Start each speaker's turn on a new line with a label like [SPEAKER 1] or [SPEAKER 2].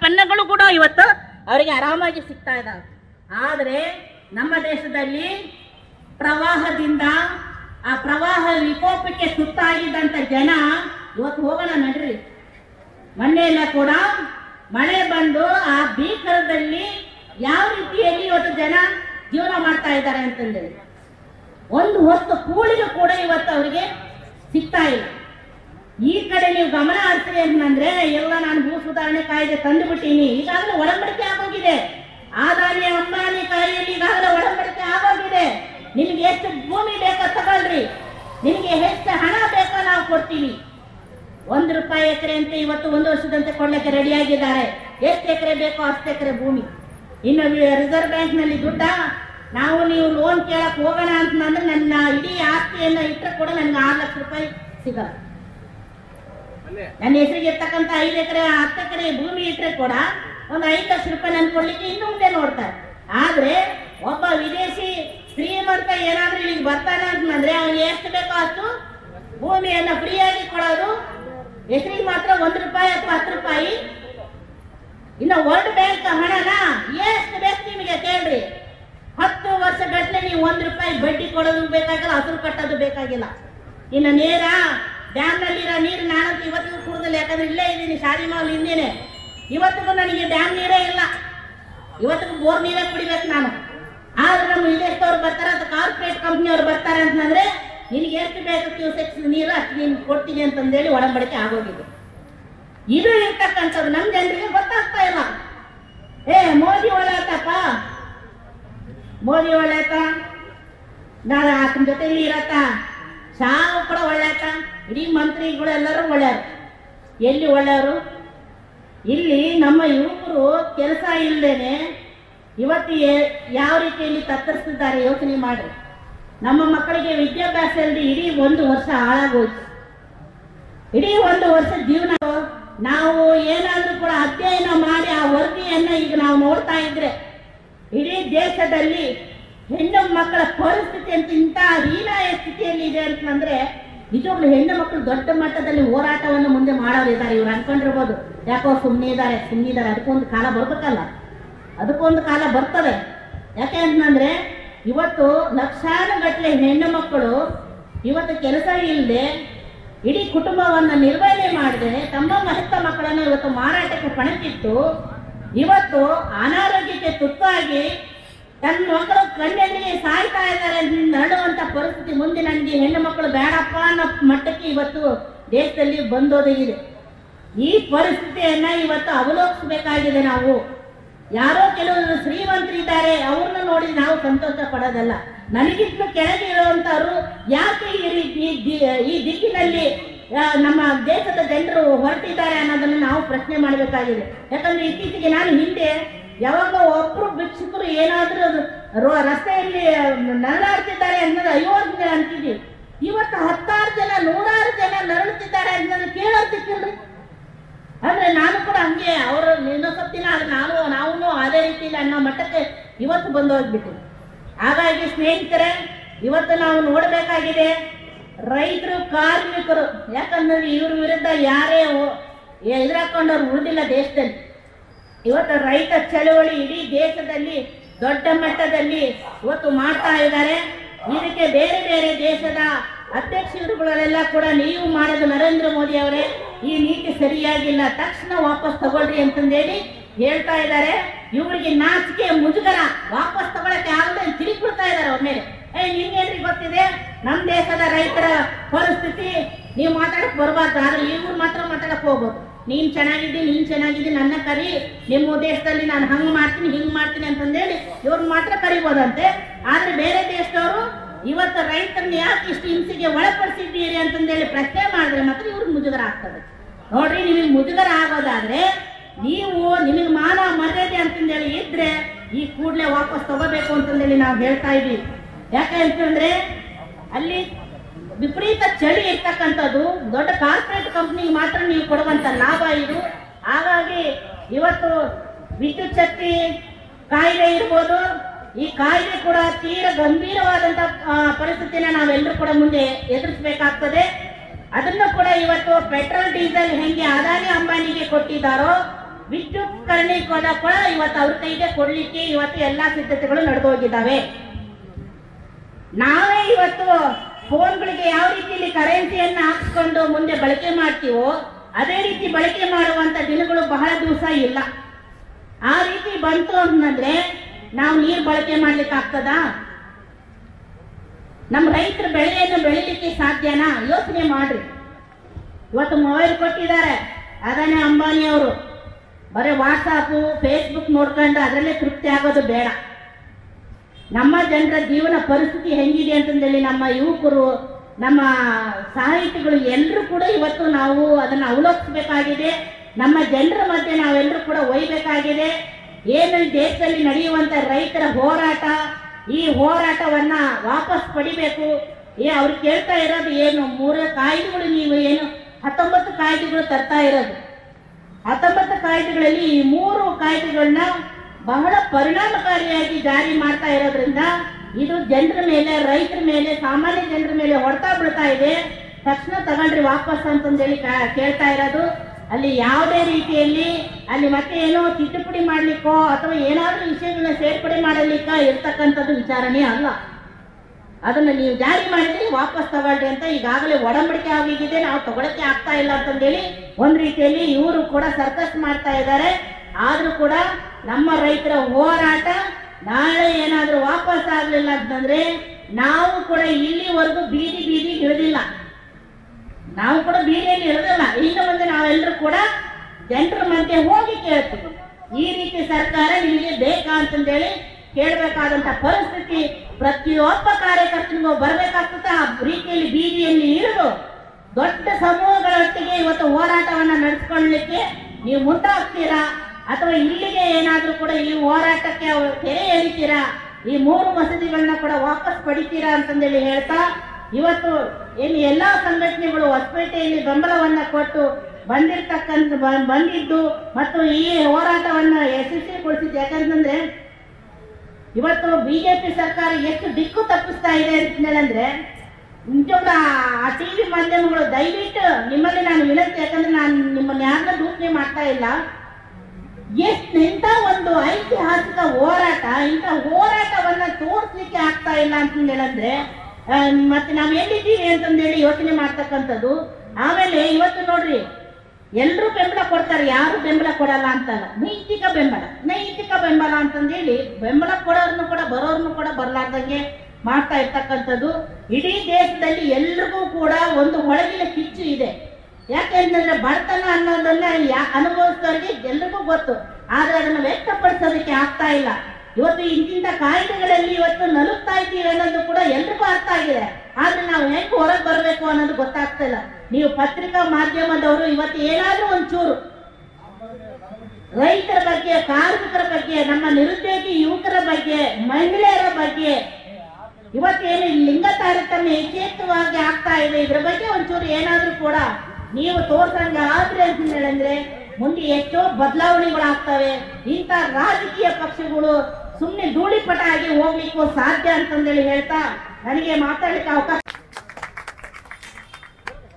[SPEAKER 1] ಉತ್ಪನ್ನಗಳು ಕೂಡ ಇವತ್ತು ಅವರಿಗೆ ಆರಾಮಾಗಿ ಸಿಗ್ತಾ ಇದ್ದಾವೆ ಆದರೆ ನಮ್ಮ ದೇಶದಲ್ಲಿ ಪ್ರವಾಹದಿಂದ ಆ ಪ್ರವಾಹ ವಿಕೋಪಕ್ಕೆ ತುತ್ತಾಗಿದ್ದಂತ ಜನ ಇವತ್ತು ಹೋಗೋಣ ನಡ್ರಿ ಮೊನ್ನೆ ಎಲ್ಲ ಕೂಡ ಮಳೆ ಬಂದು ಆ ಭೀಕರದಲ್ಲಿ ಯಾವ ರೀತಿಯಲ್ಲಿ ಇವತ್ತು ಜನ ಜೀವನ ಮಾಡ್ತಾ ಇದ್ದಾರೆ ಅಂತಂದೇಳಿ ಒಂದು ಹೊತ್ತು ಕೂಳಿಗೆ ಕೂಡ ಇವತ್ತು ಅವರಿಗೆ ಸಿಗ್ತಾ ಇಲ್ಲ ಈ ಕಡೆ ನೀವು ಗಮನ ಹರಿಸ್ರಿ ಅಂತಂದ್ರೆ ಎಲ್ಲ ನಾನು ಭೂ ಸುಧಾರಣೆ ಕಾಯ್ದೆ ತಂದು ಬಿಟ್ಟೀನಿ ಈಗಾಗಲೇ ಒಡಂಬಡಿಕೆ ಆಗೋಗಿದೆ ಆದಾನಿ ಅಂಬಾನಿ ಕಾಯಿಯಲ್ಲಿ ಈಗಾಗಲೇ ಒಡಂಬಡಿಕೆ ಆಗೋಗಿದೆ ನಿಮ್ಗೆ ಎಷ್ಟು ಭೂಮಿ ಬೇಕೋ ತಗೊಳ್ರಿ ನಿಮ್ಗೆ ಎಷ್ಟು ಹಣ ಬೇಕೋ ನಾವು ಕೊಡ್ತೀವಿ ಒಂದು ರೂಪಾಯಿ ಎಕರೆ ಅಂತ ಇವತ್ತು ಒಂದು ವರ್ಷದಂತೆ ಕೊಡ್ಲಿಕ್ಕೆ ರೆಡಿ ಆಗಿದ್ದಾರೆ ಎಷ್ಟು ಎಕರೆ ಬೇಕೋ ಅಷ್ಟು ಎಕರೆ ಭೂಮಿ ಇನ್ನು ರಿಸರ್ವ್ ಬ್ಯಾಂಕ್ ನಲ್ಲಿ ದುಡ್ಡ ನಾವು ನೀವು ಲೋನ್ ಕೇಳಕ್ ಹೋಗೋಣ ಅಂತಂದ್ರೆ ನನ್ನ ಇಡೀ ಆಸ್ತಿಯನ್ನ ಇಟ್ಟರೆ ಕೂಡ ನನ್ಗೆ ಆರು ಲಕ್ಷ ರೂಪಾಯಿ ಸಿಗಲ್ಲ ನನ್ನ ಹೆಸರಿಗೆ ಇರ್ತಕ್ಕಂಥ ಐದು ಎಕರೆ ಹತ್ತು ಎಕರೆ ಭೂಮಿ ಇಟ್ಟರೆ ಕೂಡ ಒಂದು ಐದು ಲಕ್ಷ ರೂಪಾಯಿ ನನ್ ಕೊಡ್ಲಿಕ್ಕೆ ಇನ್ನು ಮುಂದೆ ನೋಡ್ತಾರೆ ಆದ್ರೆ ಒಬ್ಬ ವಿದೇಶಿ ಶ್ರೀಮಂತ ಏನಾದ್ರೂ ಇಲ್ಲಿಗೆ ಬರ್ತಾನೆ ಅಂತಂದ್ರೆ ಅವನಿಗೆ ಎಷ್ಟು ಬೇಕೋ ಅಷ್ಟು ಭೂಮಿಯನ್ನ ಫ್ರೀಯಾಗಿ ಕೊಡೋದು ಹೆಸರಿಗೆ ಮಾತ್ರ ಒಂದು ರೂಪಾಯಿ ಅಥವಾ ಹತ್ತು ರೂಪಾಯಿ ಇನ್ನು ವರ್ಲ್ಡ್ ಬ್ಯಾಂಕ್ ಹಣನ ಎಷ್ಟು ಬೇಕು ನಿಮಗೆ ಕೇಳ್ರಿ ಹತ್ತು ವರ್ಷ ಗಟ್ಟಲೆ ನೀವು ಒಂದು ರೂಪಾಯಿ ಬಡ್ಡಿ ಕೊಡೋದು ಬೇಕಾಗಿಲ್ಲ ಹಸಿರು ಕಟ್ಟೋದು ಬೇಕಾಗಿಲ್ಲ ಇನ್ನು ನೇರ ಡ್ಯಾಮ್ ನಲ್ಲಿರೋ ನೀರು ನಾನಂತೂ ಇವತ್ತಿಗೂ ಕುಡ್ದಿಲ್ಲ ಯಾಕಂದ್ರೆ ಇಲ್ಲೇ ಇದ್ದೀನಿ ಶಾದಿ ಮಾಲ್ ಹಿಂದೇನೆ ಇವತ್ತಿಗೂ ನನಗೆ ಡ್ಯಾಮ್ ನೀರೇ ಇಲ್ಲ ಇವತ್ತಿಗೂ ಬೋರ್ ನೀರೇ ಕುಡಿಬೇಕು ನಾನು ಆದ್ರೆ ನಮ್ಮ ವಿದೇಶದವ್ರು ಬರ್ತಾರೆ ಅಥವಾ ಕಾರ್ಪೊರೇಟ್ ಕಂಪ್ನಿಯವ್ರು ಬರ್ತಾರೆ ಅಂತಂದ್ರೆ ನಿನಗೆ ಎಷ್ಟು ಬೇಕು ಕ್ಯೂಸೆಕ್ಸ್ ನೀರು ಅಷ್ಟು ನೀನು ಕೊಡ್ತೀನಿ ಅಂತಂದೇಳಿ ಒಡಂಬಡಿಕೆ ಆಗೋಗಿದೆ ಇದು ಇರ್ತಕ್ಕಂಥದ್ದು ನಮ್ಮ ಜನರಿಗೆ ಗೊತ್ತಾಗ್ತಾ ಇಲ್ಲ ಏ ಮೋದಿ ಒಳ್ಳೆತಪ್ಪ ಮೋದಿ ಒಳ್ಳೆತ ನಾನು ಆತನ ಜೊತೆಲಿ ಇರತ್ತ ಸಾವು ಕೂಡ ಒಳ್ಳೆತ ಇಡೀ ಮಂತ್ರಿಗಳು ಎಲ್ಲರೂ ಒಳ್ಳೆಯವರು ಎಲ್ಲಿ ಒಳ್ಳೆಯವರು ಇಲ್ಲಿ ನಮ್ಮ ಯುವಕರು ಕೆಲಸ ಇಲ್ಲದೇನೆ ಇವತ್ತು ಏ- ಯಾವ ರೀತಿಯಲ್ಲಿ ತತ್ತರಿಸ್ತಿದ್ದಾರೆ ಯೋಚನೆ ಮಾಡಿ ನಮ್ಮ ಮಕ್ಕಳಿಗೆ ವಿದ್ಯಾಭ್ಯಾಸ ಇಲ್ಲದೆ ಇಡೀ ಒಂದು ವರ್ಷ ಹಾಳಾಗೋಯ್ತು ಇಡೀ ಒಂದು ವರ್ಷ ಜೀವನ ನಾವು ಏನಾದ್ರೂ ಕೂಡ ಅಧ್ಯಯನ ಮಾಡಿ ಆ ವರದಿಯನ್ನ ಈಗ ನಾವು ನೋಡ್ತಾ ಇದ್ರೆ ಇಡೀ ದೇಶದಲ್ಲಿ ಹೆಣ್ಣು ಮಕ್ಕಳ ಪರಿಸ್ಥಿತಿ ಅಂತ ಇಂಥ ಹೀನಾಯ ಸ್ಥಿತಿಯಲ್ಲಿ ಇದೆ ಅಂತಂದ್ರೆ ನಿಜವಾಗ್ಲೂ ಹೆಣ್ಣು ಮಕ್ಕಳು ದೊಡ್ಡ ಮಟ್ಟದಲ್ಲಿ ಹೋರಾಟವನ್ನು ಮುಂದೆ ಮಾಡೋರು ಇದ್ದಾರೆ ಇವ್ರು ಅನ್ಕೊಂಡಿರ್ಬೋದು ಯಾಕೋ ಸುಮ್ಮನೆ ಇದ್ದಾರೆ ಸುಮ್ಮನೆ ಇದ್ದಾರೆ ಅದಕ್ಕೊಂದು ಕಾಲ ಬರ್ಬೇಕಲ್ಲ ಅದಕ್ಕೊಂದು ಕಾಲ ಬರ್ತದೆ ಯಾಕೆ ಅಂತಂದ್ರೆ ಇವತ್ತು ಲಕ್ಷಾನು ಗಟ್ಟಲೆ ಹೆಣ್ಣು ಮಕ್ಕಳು ಇವತ್ತು ಕೆಲಸ ಇಲ್ಲದೆ ಇಡೀ ಕುಟುಂಬವನ್ನ ನಿರ್ವಹಣೆ ಮಾಡದೆ ತಮ್ಮ ಮಹತ್ತ ಮಕ್ಕಳನ್ನು ಇವತ್ತು ಮಾರಾಟಕ್ಕೆ ಪಣಕ್ಕಿಟ್ಟು ಇವತ್ತು ಅನಾರೋಗ್ಯಕ್ಕೆ ತುತ್ತಾಗಿ ತನ್ನ ಮಕ್ಕಳು ಕಣ್ಣೆದುರಿಗೆ ಸಾಯ್ತಾ ಇದ್ದಾರೆ ಅಂತ ನಡುವಂತ ಪರಿಸ್ಥಿತಿ ಮುಂದೆ ನನಗೆ ಹೆಣ್ಣು ಮಕ್ಕಳು ಬೇಡಪ್ಪ ಅನ್ನೋ ಮಟ್ಟಕ್ಕೆ ಇವತ್ತು ದೇಶದಲ್ಲಿ ಬಂದೊದಗಿದೆ ಈ ಪರಿಸ್ಥಿತಿಯನ್ನ ಇವತ್ತು ಅವಲೋಕಿಸಬೇಕಾಗಿದೆ ನಾವು ಯಾರೋ ಕೆಲವರು ಶ್ರೀಮಂತರಿದ್ದಾರೆ ಅವ್ರನ್ನ ನೋಡಿ ನಾವು ಸಂತೋಷ ಪಡೋದಲ್ಲ ನನಗಿಂತ ಕೆಳಗೆ ಇರುವಂತವ್ರು ಯಾಕೆ ಈ ರೀತಿ ದಿ- ಈ ದಿಕ್ಕಿನಲ್ಲಿ ಆ, ನಮ್ಮ ದೇಶದ ಜನರು ಹೊರಟಿದ್ದಾರೆ ಅನ್ನೋದನ್ನು ನಾವು ಪ್ರಶ್ನೆ ಮಾಡಬೇಕಾಗಿದೆ ಯಾಕಂದ್ರೆ ಇತ್ತೀಚೆಗೆ ನಾನು ಹಿಂದೆ ಯಾವಾಗ ಒಬ್ರು ಭಿಕ್ಷುಕರು ಏನಾದ್ರೂ ರೋ- ರಸ್ತೆಯಲ್ಲಿ ನರಳಾಡ್ತಿದ್ದಾರೆ ಅನ್ನೋದು ಐವತ್ತು ಜನ ಅಂತಿದ್ವಿ ಇವತ್ತು ಹತ್ತಾರು ಜನ ನೂರಾರು ಜನ ನರಳುತ್ತಿದ್ದಾರೆ ಅನ್ನೋದು ಕೇಳೋದಕ್ಕಿಲ್ರಿ ಅಂದ್ರೆ ನಾನು ಕೂಡ ಹಂಗೆ ಅವರು ಇನ್ನೊಂದ್ಸತ್ತಿನ ನಾನು ನಾವು ಅದೇ ರೀತಿಯಲ್ಲಿ ಅನ್ನೋ ಮಟ್ಟಕ್ಕೆ ಇವತ್ತು ಬಂದು ಹೋಗ್ಬಿಟ್ಟು ಹಾಗಾಗಿ ಸ್ನೇಹಿತರೆ ಇವತ್ತು ನಾವು ನೋಡಬೇಕಾಗಿದೆ ರೈತರು ಕಾರ್ಮಿಕರು ಯಾಕಂದ್ರೆ ಇವ್ರ ವಿರುದ್ಧ ಯಾರೇ ಎದುರಾಕೊಂಡವ್ರು ಉಳಿದಿಲ್ಲ ದೇಶದಲ್ಲಿ ಇವತ್ತು ರೈತ ಚಳವಳಿ ಇಡೀ ದೇಶದಲ್ಲಿ ದೊಡ್ಡ ಮಟ್ಟದಲ್ಲಿ ಇವತ್ತು ಮಾಡ್ತಾ ಇದ್ದಾರೆ ಇದಕ್ಕೆ ಬೇರೆ ಬೇರೆ ದೇಶದ ಅಧ್ಯಕ್ಷರುಗಳೆಲ್ಲ ಕೂಡ ನೀವು ಮಾಡೋದು ನರೇಂದ್ರ ಮೋದಿ ಅವರೇ ಈ ನೀತಿ ಸರಿಯಾಗಿಲ್ಲ ತಕ್ಷಣ ವಾಪಸ್ ತಗೊಳ್ರಿ ಅಂತಂದೇಳಿ ಹೇಳ್ತಾ ಇದ್ದಾರೆ ಇವರಿಗೆ ನಾಚಿಕೆ ಮುಜುಗರ ವಾಪಸ್ ತಗೊಳಕ್ಕೆ ಆಗದೆ ತಿರುಗಿಬಿಡ್ತಾ ಇದ್ದಾರೆ ಅವ್ರ ಮೇಲೆ ಏ ನಿಮ್ಗೇನ್ರಿ ಗೊತ್ತಿದೆ ನಮ್ ದೇಶದ ರೈತರ ಪರಿಸ್ಥಿತಿ ನೀವು ಮಾತಾಡಕ್ ಬರ್ಬಾರ್ದು ಆದ್ರೆ ಇವ್ರು ಮಾತ್ರ ಮಾತಾಡಕ್ ಹೋಗ್ಬೋದು ನೀನ್ ಚೆನ್ನಾಗಿದ್ದಿ ನೀನ್ ಚೆನ್ನಾಗಿದ್ದಿ ನನ್ನ ಕರಿ ನಿಮ್ಮ ದೇಶದಲ್ಲಿ ನಾನು ಹಂಗ್ ಮಾಡ್ತೀನಿ ಹಿಂಗ್ ಮಾಡ್ತೀನಿ ಅಂತಂದೇಳಿ ಇವ್ರನ್ನ ಮಾತ್ರ ಕರಿಬೋದಂತೆ ಆದ್ರೆ ಬೇರೆ ದೇಶದವರು ಇವತ್ತು ರೈತರನ್ನ ಯಾಕೆ ಇಷ್ಟು ಹಿಂಸೆಗೆ ಒಳಪಡಿಸಿದ್ದೀರಿ ಅಂತಂದೇಳಿ ಪ್ರಶ್ನೆ ಮಾಡಿದ್ರೆ ಮಾತ್ರ ಇವ್ರಿಗೆ ಮುಜುಗರ ಆಗ್ತದೆ ನೋಡ್ರಿ ನಿಮಗೆ ಮುಜುಗರ ಆಗೋದಾದ್ರೆ ನೀವು ನಿಮಗೆ ಮಾನ ಮರ್ಯಾದೆ ಅಂತಂದೇಳಿ ಇದ್ರೆ ಈ ಕೂಡಲೇ ವಾಪಸ್ ತಗೋಬೇಕು ಅಂತಂದೇಳಿ ನಾವು ಹೇಳ್ತಾ ಇದ್ವಿ ಯಾಕೆ ಅಂತಂದ್ರೆ ಅಲ್ಲಿ ವಿಪರೀತ ಚಳಿ ಇರ್ತಕ್ಕಂಥದ್ದು ದೊಡ್ಡ ಕಾರ್ಪೊರೇಟ್ ಕಂಪ್ನಿಗೆ ಮಾತ್ರ ನೀವು ಕೊಡುವಂತ ಲಾಭ ಇದು ಹಾಗಾಗಿ ಇವತ್ತು ವಿದ್ಯುತ್ ಶಕ್ತಿ ಕಾಯಿಲೆ ಇರ್ಬೋದು ಈ ಕಾಯಿಲೆ ಕೂಡ ತೀರ ಗಂಭೀರವಾದಂತ ಆ, ಪರಿಸ್ಥಿತಿನ ನಾವೆಲ್ಲರೂ ಕೂಡ ಮುಂದೆ ಎದುರಿಸಬೇಕಾಗ್ತದೆ ಅದನ್ನು ಕೂಡ ಇವತ್ತು ಪೆಟ್ರೋಲ್ ಡೀಸೆಲ್ ಹೆಂಗೆ ಅದಾನಿ ಅಂಬಾನಿಗೆ ಕೊಟ್ಟಿದ್ದಾರೋ ವಿದ್ಯುತ್ಕರಣೀಕರಣ ಕೂಡ ಇವತ್ತು ಅವ್ರ ಕೈಗೆ ಕೊಡ್ಲಿಕ್ಕೆ ಇವತ್ತು ಎಲ್ಲಾ ಸಿದ್ಧತೆಗಳು ನಡೆದೋಗಿದ್ದಾವೆ ನಾವೇ ಇವತ್ತು ಫೋನ್ಗಳಿಗೆ ಯಾವ ರೀತಿಯಲ್ಲಿ ಕರೆನ್ಸಿಯನ್ನ ಹಾಕ್ಸ್ಕೊಂಡು ಮುಂದೆ ಬಳಕೆ ಮಾಡ್ತೀವೋ ಅದೇ ರೀತಿ ಬಳಕೆ ಮಾಡುವಂತ ದಿನಗಳು ಬಹಳ ದಿವಸ ಇಲ್ಲ ಆ ರೀತಿ ಬಂತು ಅಂತಂದ್ರೆ ನಾವು ನೀರು ಬಳಕೆ ಮಾಡ್ಲಿಕ್ಕೆ ಆಗ್ತದಾ ನಮ್ಮ ರೈತರ ಬೆಳೆಯನ್ನು ಬೆಳಿಲಿಕ್ಕೆ ಸಾಧ್ಯನಾ ಯೋಚನೆ ಮಾಡ್ರಿ ಇವತ್ತು ಮೊಬೈಲ್ ಕೊಟ್ಟಿದ್ದಾರೆ ಅದಾನೆ ಅಂಬಾನಿ ಅವರು ಬರೀ ವಾಟ್ಸಾಪ್ ಫೇಸ್ಬುಕ್ ನೋಡ್ಕೊಂಡು ಅದರಲ್ಲೇ ತೃಪ್ತಿ ಆಗೋದು ಬೇಡ ನಮ್ಮ ಜನರ ಜೀವನ ಪರಿಸ್ಥಿತಿ ಹೆಂಗಿದೆ ಅಂತಂದೇಳಿ ನಮ್ಮ ಯುವಕರು ನಮ್ಮ ಸಾಹಿತಿಗಳು ಎಲ್ಲರೂ ಕೂಡ ಇವತ್ತು ನಾವು ಅದನ್ನು ಅವಲೋಕಿಸಬೇಕಾಗಿದೆ ನಮ್ಮ ಜನರ ಮಧ್ಯೆ ನಾವೆಲ್ಲರೂ ಕೂಡ ಒಯ್ಬೇಕಾಗಿದೆ ಏನು ಈ ದೇಶದಲ್ಲಿ ನಡೆಯುವಂತ ರೈತರ ಹೋರಾಟ ಈ ಹೋರಾಟವನ್ನ ವಾಪಸ್ ಪಡಿಬೇಕು ಏ ಅವ್ರು ಕೇಳ್ತಾ ಇರೋದು ಏನು ಮೂರು ಕಾಯ್ದೆಗಳು ನೀವು ಏನು ಹತ್ತೊಂಬತ್ತು ಕಾಯ್ದೆಗಳು ತರ್ತಾ ಇರೋದು ಹತ್ತೊಂಬತ್ತು ಕಾಯ್ದೆಗಳಲ್ಲಿ ಈ ಮೂರು ಕಾಯ್ದೆಗಳನ್ನ ಬಹಳ ಪರಿಣಾಮಕಾರಿಯಾಗಿ ಜಾರಿ ಮಾಡ್ತಾ ಇರೋದ್ರಿಂದ ಇದು ಜನರ ಮೇಲೆ ರೈತರ ಮೇಲೆ ಸಾಮಾನ್ಯ ಜನರ ಮೇಲೆ ಹೊಡ್ತಾ ಬಿಡ್ತಾ ಇದೆ ತಕ್ಷಣ ತಗೊಂಡ್ರಿ ವಾಪಸ್ ಅಂತಂದೇಳಿ ಕಾ- ಕೇಳ್ತಾ ಇರೋದು ಅಲ್ಲಿ ಯಾವುದೇ ರೀತಿಯಲ್ಲಿ ಅಲ್ಲಿ ಮತ್ತೆ ಏನೋ ತಿದ್ದುಪಡಿ ಮಾಡ್ಲಿಕ್ಕೋ ಅಥವಾ ಏನಾದ್ರೂ ವಿಷಯಗಳನ್ನ ಸೇರ್ಪಡೆ ಮಾಡಲಿಕ್ಕ ಇರ್ತಕ್ಕಂಥದ್ದು ವಿಚಾರನೇ ಅಲ್ಲ ಅದನ್ನ ನೀವು ಜಾರಿ ಮಾಡಿದ್ರೆ ವಾಪಸ್ ತಗೊಳ್ರಿ ಅಂತ ಈಗಾಗಲೇ ಒಡಂಬಡಿಕೆ ಆಗಿದೆ ನಾವು ತಗೊಳಕ್ಕೆ ಆಗ್ತಾ ಇಲ್ಲ ಅಂತಂದೇಳಿ ಒಂದ್ ರೀತಿಯಲ್ಲಿ ಇವರು ಕೂಡ ಸರ್ಕಸ್ ಮಾಡ್ತಾ ಇದ್ದಾರೆ ಆದ್ರೂ ಕೂಡ ನಮ್ಮ ರೈತರ ಹೋರಾಟ ನಾಳೆ ಏನಾದ್ರೂ ವಾಪಸ್ ಆಗ್ಲಿಲ್ಲ ಅಂತಂದ್ರೆ ನಾವು ಕೂಡ ಇಲ್ಲಿವರೆಗೂ ಬೀದಿ ಬೀದಿ ಇಳಿದಿಲ್ಲ ನಾವು ಕೂಡ ಬೀದಿಯಲ್ಲಿ ಇಳಿದಿಲ್ಲ ಇನ್ನು ಮುಂದೆ ನಾವೆಲ್ಲರೂ ಕೂಡ ಜನರ ಮಧ್ಯೆ ಹೋಗಿ ಕೇಳ್ತೀವಿ ಈ ರೀತಿ ಸರ್ಕಾರ ನಿಮಗೆ ಬೇಕಾ ಅಂತಂದೇಳಿ ಕೇಳಬೇಕಾದಂತ ಪರಿಸ್ಥಿತಿ ಪ್ರತಿಯೊಬ್ಬ ಕಾರ್ಯಕರ್ತನಿಗೂ ಬರಬೇಕಾಗ್ತದೆ ಆ ರೀತಿಯಲ್ಲಿ ಬೀದಿಯಲ್ಲಿ ಇಳಿದು ದೊಡ್ಡ ಸಮೂಹಗಳೊಟ್ಟಿಗೆ ಇವತ್ತು ಹೋರಾಟವನ್ನ ನಡೆಸ್ಕೊಳ್ಳಿಕ್ಕೆ ನೀವು ಮುಂದಾಗ್ತೀರಾ ಅಥವಾ ಇಲ್ಲಿಗೆ ಏನಾದ್ರೂ ಕೂಡ ಈ ಹೋರಾಟಕ್ಕೆ ಅವ್ರು ತೆರೆ ಎಳಿತೀರಾ ಈ ಮೂರು ಮಸೀದಿಗಳನ್ನ ಕೂಡ ವಾಪಸ್ ಪಡಿತೀರಾ ಅಂತಂದೇಳಿ ಹೇಳ್ತಾ ಇವತ್ತು ಏನು ಎಲ್ಲಾ ಸಂಘಟನೆಗಳು ಹೊಸಪೇಟೆಯಲ್ಲಿ ಬೆಂಬಲವನ್ನ ಕೊಟ್ಟು ಬಂದಿರ್ತಕ್ಕಂಥ ಬ- ಬಂದಿದ್ದು ಮತ್ತು ಈ ಹೋರಾಟವನ್ನ ಯಶಸ್ವಿಗೊಳಿಸಿದ್ದು ಯಾಕಂತಂದ್ರೆ ಇವತ್ತು ಬಿಜೆಪಿ ಸರ್ಕಾರ ಎಷ್ಟು ದಿಕ್ಕು ತಪ್ಪಿಸ್ತಾ ಇದೆ ಅಂತಂದ್ರೆ ನಿಜವಾಗ್ಲೂ ಆ- ಆ ಟಿವಿ ಮಾಧ್ಯಮಗಳು ದಯವಿಟ್ಟು ನಿಮ್ಮಲ್ಲಿ ನಾನು ವಿನಂತಿ ಯಾಕಂದ್ರೆ ನಾನು ನಿಮ್ಮನ್ನ ಯಾರನ್ನ ದೂಷಣೆ ಮಾಡ್ತಾ ಇಲ್ಲ ಎಷ್ಟು ಇಂಥ ಒಂದು ಐತಿಹಾಸಿಕ ಹೋರಾಟ ಇಂಥ ಹೋರಾಟವನ್ನ ತೋರಿಸ್ಲಿಕ್ಕೆ ಆಗ್ತಾ ಇಲ್ಲ ಅಂತ ಹೇಳಿದ್ರೆ ಆ, ಮತ್ತೆ ನಾವ್ ಎಲ್ಲಿದ್ದೀವಿ ಅಂತಂದೇಳಿ ಯೋಚನೆ ಮಾಡ್ತಕ್ಕಂಥದ್ದು ಆಮೇಲೆ ಇವತ್ತು ನೋಡ್ರಿ ಎಲ್ರು ಬೆಂಬಲ ಕೊಡ್ತಾರೆ ಯಾರು ಬೆಂಬಲ ಕೊಡಲ್ಲ ಅಂತಲ್ಲ ನೈತಿಕ ಬೆಂಬಲ ನೈತಿಕ ಬೆಂಬಲ ಅಂತಂದೇಳಿ ಬೆಂಬಲ ಕೊಡೋರ್ನು ಕೂಡ ಬರೋರ್ನು ಕೂಡ ಬರ್ಲಾರ್ದಂಗೆ ಮಾಡ್ತಾ ಇರ್ತಕ್ಕಂಥದ್ದು ಇಡೀ ದೇಶದಲ್ಲಿ ಎಲ್ರಿಗೂ ಕೂಡ ಒಂದು ಹೊಳಗಿನ ಕಿಚ್ಚು ಇದೆ ಯಾಕೆಂತಂದ್ರೆ ಬಡತನ ಅನ್ನೋದನ್ನ ಯಾ ಅನುಭವಿಸಿದವರಿಗೆ ಎಲ್ರಿಗೂ ಗೊತ್ತು ಆದ್ರೆ ಅದನ್ನ ವ್ಯಕ್ತಪಡಿಸೋದಕ್ಕೆ ಆಗ್ತಾ ಇಲ್ಲ ಇವತ್ತು ಇಂತಿಂತ ಕಾಯ್ದೆಗಳಲ್ಲಿ ಇವತ್ತು ನಲುಗ್ತಾ ಇದ್ದೀವಿ ಅನ್ನೋದು ಕೂಡ ಎಲ್ರಿಗೂ ಅರ್ಥ ಆಗಿದೆ ಆದ್ರೆ ನಾವು ಹೆಂಗ್ ಹೊರಗೆ ಬರಬೇಕು ಅನ್ನೋದು ಗೊತ್ತಾಗ್ತಾ ಇಲ್ಲ ನೀವು ಪತ್ರಿಕಾ ಮಾಧ್ಯಮದವರು ಇವತ್ತು ಏನಾದ್ರೂ ಒಂಚೂರು ರೈತರ ಬಗ್ಗೆ ಕಾರ್ಮಿಕರ ಬಗ್ಗೆ ನಮ್ಮ ನಿರುದ್ಯೋಗಿ ಯುವಕರ ಬಗ್ಗೆ ಮಹಿಳೆಯರ ಬಗ್ಗೆ ಇವತ್ತೇನು ಈ ಲಿಂಗ ತಾರತಮ್ಯ ಯಥೇಚ್ಛವಾಗಿ ಆಗ್ತಾ ಇದೆ ಇದ್ರ ಬಗ್ಗೆ ಒಂಚೂರು ಏನಾದ್ರೂ ಕೂಡ ನೀವು ತೋರ್ಸಂಗ ಆದ್ರೆ ಅಂತ ಹೇಳಿದ್ರೆ ಮುಂದೆ ಎಷ್ಟೋ ಬದಲಾವಣೆಗಳು ಆಗ್ತವೆ ಇಂಥ ರಾಜಕೀಯ ಪಕ್ಷಗಳು ಸುಮ್ಮನೆ ಧೂಳಿಪಟ ಆಗಿ ಹೋಗ್ಲಿಕ್ಕೂ ಸಾಧ್ಯ ಅಂತಂದೇಳಿ ಹೇಳ್ತಾ ನನಗೆ ಮಾತಾಡ್ಲಿಕ್ಕೆ ಅವಕಾಶ